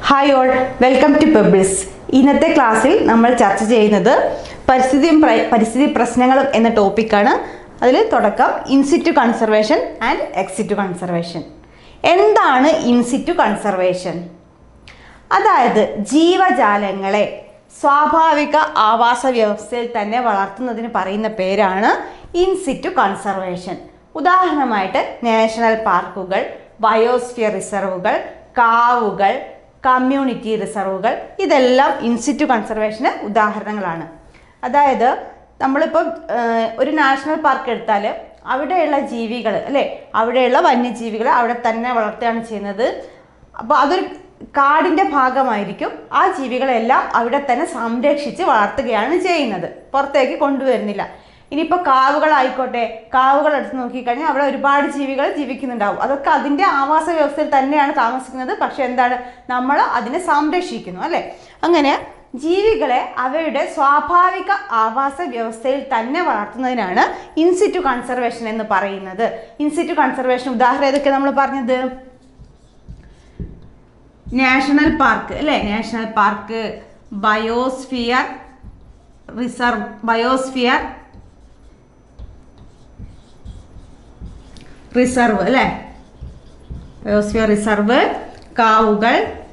hi all welcome to pebbles ഇന്നത്തെ ക്ലാസ്സിൽ നമ്മൾ ചർച്ച ചെയ്യുന്നത് പരിസ്ഥിതിയും പ്ര- പരിസ്ഥിതി പ്രശ്നങ്ങളും എന്ന ടോപ്പിക്കാണ് അതിൽ തുടക്കം in situ conservation and ex situ conservation എന്താണ് ഇൻസിറ്റു കൺസർവേഷൻ അതായത് ജീവജാലങ്ങളെ സ്വാഭാവിക ആവാസ വ്യവസ്ഥയിൽ തന്നെ വളർത്തുന്നതിന് പറയുന്ന പേരാണ് ഇൻസിറ്റു കൺസർവേഷൻ ഉദാഹരണമായിട്ട് നാഷണൽ പാർക്കുകൾ ബയോസ്ഫിയർ റിസർവുകൾ കാവുകൾ കമ്മ്യൂണിറ്റി റിസർവുകൾ ഇതെല്ലാം ഇൻസിറ്റു കൺസർവേഷന് ഉദാഹരണങ്ങളാണ് അതായത് നമ്മളിപ്പോൾ ഏഹ്, ഒരു നാഷണൽ പാർക്ക് എടുത്താൽ അവിടെയുള്ള ജീവികൾ അല്ലേ അവിടെയുള്ള വന്യജീവികളെ അവിടെ തന്നെ വളർത്തുകയാണ് ചെയ്യുന്നത് അപ്പോൾ അതൊരു കാടിൻ്റെ ഭാഗമായിരിക്കും ആ ജീവികളെല്ലാം അവിടെ തന്നെ സംരക്ഷിച്ച് വളർത്തുകയാണ് ചെയ്യുന്നത് പുറത്തേക്ക് കൊണ്ടുവരുന്നില്ല ഇനിയിപ്പോൾ കാവുകളായിക്കോട്ടെ കാവുകൾ എടുത്ത് നോക്കിക്കഴിഞ്ഞാൽ അവിടെ ഒരുപാട് ജീവികൾ ജീവിക്കുന്നുണ്ടാവും അതൊക്കെ അതിൻ്റെ ആവാസ വ്യവസ്ഥയിൽ തന്നെയാണ് താമസിക്കുന്നത് പക്ഷെ എന്താണ് നമ്മൾ അതിനെ സംരക്ഷിക്കുന്നു അല്ലേ അങ്ങനെ ജീവികളെ അവയുടെ സ്വാഭാവിക ആവാസ വ്യവസ്ഥയിൽ തന്നെ വളർത്തുന്നതിനാണ് ഇൻസിറ്റു കൺസർവേഷൻ എന്ന് പറയുന്നത് ഇൻസിറ്റു കൺസർവേഷൻ ഉദാഹരണം ഏതൊക്കെ നമ്മൾ പറഞ്ഞത് നാഷണൽ പാർക്ക് അല്ലേ national park biosphere reserve biosphere reserve അല്ലേ ബയോസ്ഫിയർ റിസർവ് കാവുകൾ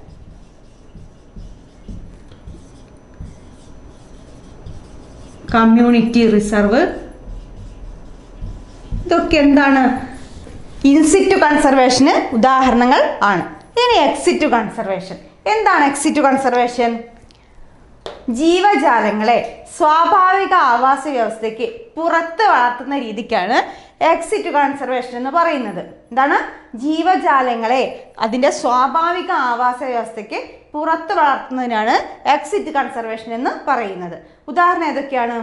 കമ്മ്യൂണിറ്റി റിസർവ് ഇതൊക്കെ എന്താണ് ഇൻസിറ്റു കൺസർവേഷന് ഉദാഹരണങ്ങൾ ആണ് ഇനി എക്സിറ്റു കൺസർവേഷൻ എന്താണ് എക്സിറ്റു കൺസർവേഷൻ ജീവജാലങ്ങളെ സ്വാഭാവിക ആവാസ വ്യവസ്ഥയ്ക്ക് പുറത്ത് വളർത്തുന്ന രീതിക്കാണ് എക്സിറ്റ് കൺസർവേഷൻ എന്ന് പറയുന്നത് എന്താണ് ജീവജാലങ്ങളെ അതിൻ്റെ സ്വാഭാവിക ആവാസ വ്യവസ്ഥയ്ക്ക് പുറത്ത് വളർത്തുന്നതിനാണ് എക്സിറ്റ് കൺസർവേഷൻ എന്ന് പറയുന്നത് ഉദാഹരണം ഏതൊക്കെയാണ്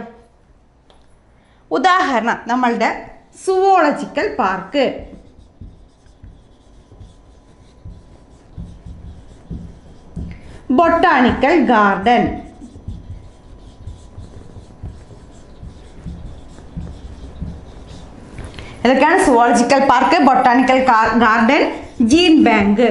ഉദാഹരണം നമ്മളുടെ സുവോളജിക്കൽ പാർക്ക് ബൊട്ടാണിക്കൽ ഗാർഡൻ ഇതൊക്കെയാണ് zoological park botanical garden gene bank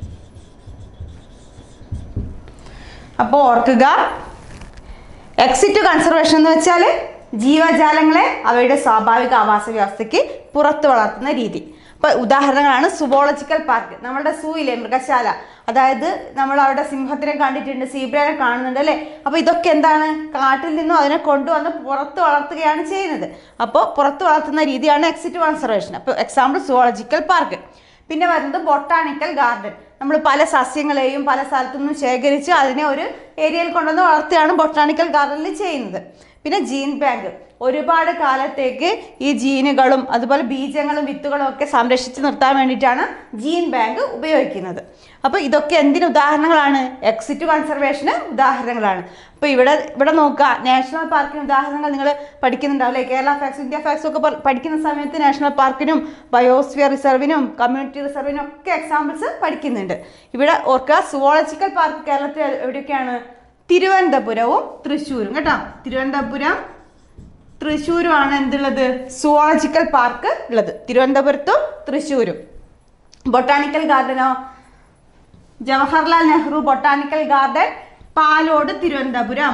അപ്പോൾ ഓർക്കുക എക്സിറ്റ് കൺസർവേഷൻ എന്ന് വെച്ചാൽ ജീവജാലങ്ങളെ അവയുടെ സ്വാഭാവിക ആവാസ വ്യവസ്ഥയ്ക്ക് പുറത്ത് വളർത്തുന്ന രീതി അപ്പോൾ ഉദാഹരണങ്ങളാണ് സുവോളജിക്കൽ പാർക്ക് നമ്മുടെ സൂ ഇല്ലേ മൃഗശാല അതായത് നമ്മൾ അവിടെ സിംഹത്തിനെ കണ്ടിട്ടുണ്ട് സീബ്രനെ കാണുന്നുണ്ട് അല്ലേ അപ്പോൾ ഇതൊക്കെ എന്താണ് കാട്ടിൽ നിന്നും അതിനെ കൊണ്ടുവന്ന് പുറത്ത് വളർത്തുകയാണ് ചെയ്യുന്നത് അപ്പോൾ പുറത്ത് വളർത്തുന്ന രീതിയാണ് എക്സിറ്റ് കൺസർവേഷൻ അപ്പോൾ എക്സാമ്പിൾ സുവോളജിക്കൽ പാർക്ക് പിന്നെ വരുന്നത് ബൊട്ടാണിക്കൽ ഗാർഡൻ നമ്മൾ പല സസ്യങ്ങളെയും പല സ്ഥലത്തു നിന്നും ശേഖരിച്ച് അതിനെ ഒരു ഏരിയയിൽ കൊണ്ടുവന്ന് വളർത്തുകയാണ് ബൊട്ടാണിക്കൽ ഗാർഡനിൽ ചെയ്യുന്നത് പിന്നെ ജീൻ ബാങ്ക് ഒരുപാട് കാലത്തേക്ക് ഈ ജീനുകളും അതുപോലെ ബീജങ്ങളും വിത്തുകളും ഒക്കെ സംരക്ഷിച്ച് നിർത്താൻ വേണ്ടിയിട്ടാണ് ജീൻ ബാങ്ക് ഉപയോഗിക്കുന്നത് അപ്പോൾ ഇതൊക്കെ എന്തിന് ഉദാഹരണങ്ങളാണ് എക്സിറ്റ് കൺസർവേഷന് ഉദാഹരണങ്ങളാണ് അപ്പോൾ ഇവിടെ ഇവിടെ നോക്കുക നാഷണൽ പാർക്കിന് ഉദാഹരണങ്ങൾ നിങ്ങൾ പഠിക്കുന്നുണ്ടാവും അല്ലേ കേരള ഫാക്സ് ഇന്ത്യ ഫാക്സ് ഒക്കെ പ- പഠിക്കുന്ന സമയത്ത് നാഷണൽ പാർക്കിനും ബയോസ്ഫിയർ റിസർവിനും കമ്മ്യൂണിറ്റി റിസർവിനും ഒക്കെ എക്സാമ്പിൾസ് പഠിക്കുന്നുണ്ട് ഇവിടെ ഓർക്കുക സുവോളജിക്കൽ പാർക്ക് കേരളത്തിൽ എവിടെയൊക്കെയാണ് തിരുവനന്തപുരവും തൃശ്ശൂരും കേട്ടോ തിരുവനന്തപുരം തൃശ്ശൂരുമാണ് എന്തുള്ളത് സുവോളജിക്കൽ പാർക്ക് ഉള്ളത് തിരുവനന്തപുരത്തും തൃശ്ശൂരും ബൊട്ടാണിക്കൽ ഗാർഡനോ ജവഹർലാൽ നെഹ്റു ബൊട്ടാണിക്കൽ ഗാർഡൻ പാലോട് തിരുവനന്തപുരം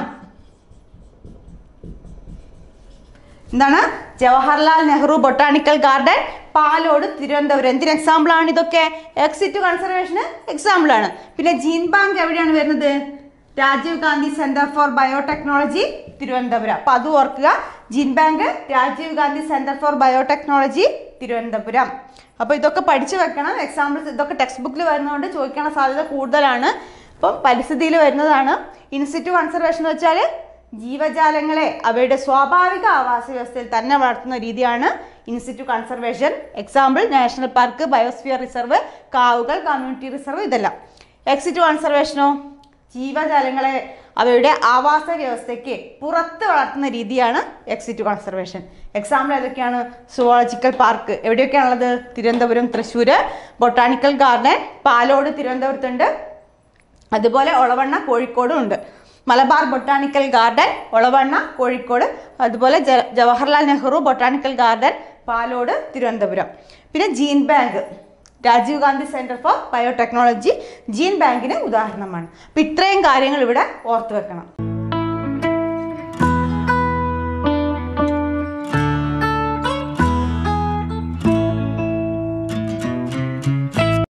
എന്താണ് ജവഹർലാൽ നെഹ്റു ബൊട്ടാണിക്കൽ ഗാർഡൻ പാലോട് തിരുവനന്തപുരം എന്തിന് എക്സാമ്പിൾ ആണ് ഇതൊക്കെ എക്സിറ്റ് കൺസർവേഷന് എക്സാമ്പിൾ ആണ് പിന്നെ ജീൻ ബാങ്ക് എവിടെയാണ് വരുന്നത് Rajiv Gandhi centre for biotechnology Thiruvananthapuram അപ്പൊ അത് ഓർക്കുക gene bank Rajiv Gandhi centre for biotechnology Thiruvananthapuram അപ്പോൾ ഇതൊക്കെ പഠിച്ചു വെക്കണം എക്സാമ്പിൾസ് ഇതൊക്കെ ടെക്സ്റ്റ് ബുക്കിൽ വരുന്നതുകൊണ്ട് ചോദിക്കാനുള്ള സാധ്യത കൂടുതലാണ് അപ്പം പരിസ്ഥിതിയിൽ വരുന്നതാണ് ഇൻസ്റ്റിറ്റ്യൂ കൺസർവേഷൻ എന്ന് വെച്ചാൽ ജീവജാലങ്ങളെ അവയുടെ സ്വാഭാവിക ആവാസ വ്യവസ്ഥയിൽ തന്നെ വളർത്തുന്ന രീതിയാണ് in situ conservation example national park biosphere reserve കാവുകൾ കമ്മ്യൂണിറ്റി റിസർവ് ഇതെല്ലാം എക്സിറ്റ് കൺസർവേഷനോ ജീവജാലങ്ങളെ അവയുടെ ആവാസ വ്യവസ്ഥയ്ക്ക് പുറത്ത് വളർത്തുന്ന രീതിയാണ് എക്സിറ്റ് കൺസർവേഷൻ എക്സാമ്പിൾ ഏതൊക്കെയാണ് സുവോളജിക്കൽ പാർക്ക് എവിടെയൊക്കെയാണുള്ളത് തിരുവനന്തപുരം തൃശ്ശൂർ ബൊട്ടാണിക്കൽ ഗാർഡൻ പാലോട് തിരുവനന്തപുരത്തുണ്ട് അതുപോലെ ഒളവണ്ണ കോഴിക്കോടും ഉണ്ട് മലബാർ ബൊട്ടാണിക്കൽ ഗാർഡൻ ഒളവണ്ണ കോഴിക്കോട് അതുപോലെ ജ- ജവഹർലാൽ നെഹ്റു ബൊട്ടാണിക്കൽ ഗാർഡൻ പാലോട് തിരുവനന്തപുരം പിന്നെ gene bank Rajiv Gandhi centre for biotechnology gene ബാങ്കിന് ഉദാഹരണമാണ് അപ്പം ഇത്രയും കാര്യങ്ങൾ ഇവിടെ ഓർത്ത് വെക്കണം